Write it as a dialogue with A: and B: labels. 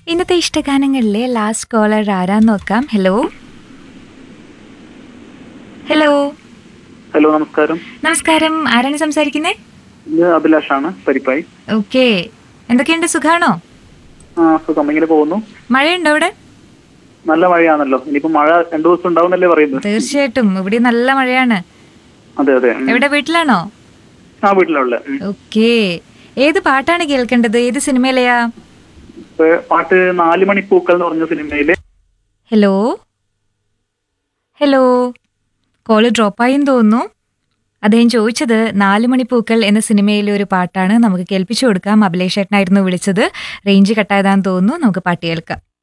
A: ഇന്നത്തെ ഇഷ്ടഗാനങ്ങളിലെ last collar ആരാന്ന് നോക്കാം ഹലോ ഹലോ
B: ഹലോ നമസ്കാരം
A: നമസ്കാരം ആരാണ് സംസാരിക്കുന്നേ
B: ഇത് അഭിലാഷാണ് പരിപ്പായി
A: ഓക്കെ എന്തൊക്കെയുണ്ട് സുഖാണോ
B: ആ സുഖം ഇങ്ങനെ പോകുന്നു
A: മഴയുണ്ടോ അവിടെ
B: നല്ല മഴയാണല്ലോ ഇനിയിപ്പോ മഴ രണ്ടു ദിവസം ഉണ്ടാവുന്നല്ലേ പറയുന്നത്
A: തീർച്ചയായിട്ടും ഇവിടെ നല്ല മഴയാണ്
B: അതെ അതെ ഉം.
A: എവിടെ വീട്ടിലാണോ
B: ആ വീട്ടിലുള്ള
A: ഓക്കെ ഏത് പാട്ടാണ് കേൾക്കേണ്ടത് ഏത് സിനിമയിലെയാ
B: പാട്ട് നാല് മണി പൂക്കൾ എന്ന് പറഞ്ഞ സിനിമയിലെ
A: ഹലോ ഹലോ കോള് ഡ്രോപ്പായെന്ന് തോന്നുന്നു അദ്ദേഹം ചോദിച്ചത് നാല് മണിപ്പൂക്കൾ എന്ന സിനിമയിലെ ഒരു പാട്ടാണ് നമുക്ക് കേൾപ്പിച്ചു കൊടുക്കാം അഭിലേഷ് ഏട്ടനായിരുന്നു വിളിച്ചത് റേഞ്ച് കട്ടായതാന്ന് തോന്നുന്നു നമുക്ക് പാട്ട് കേൾക്കാം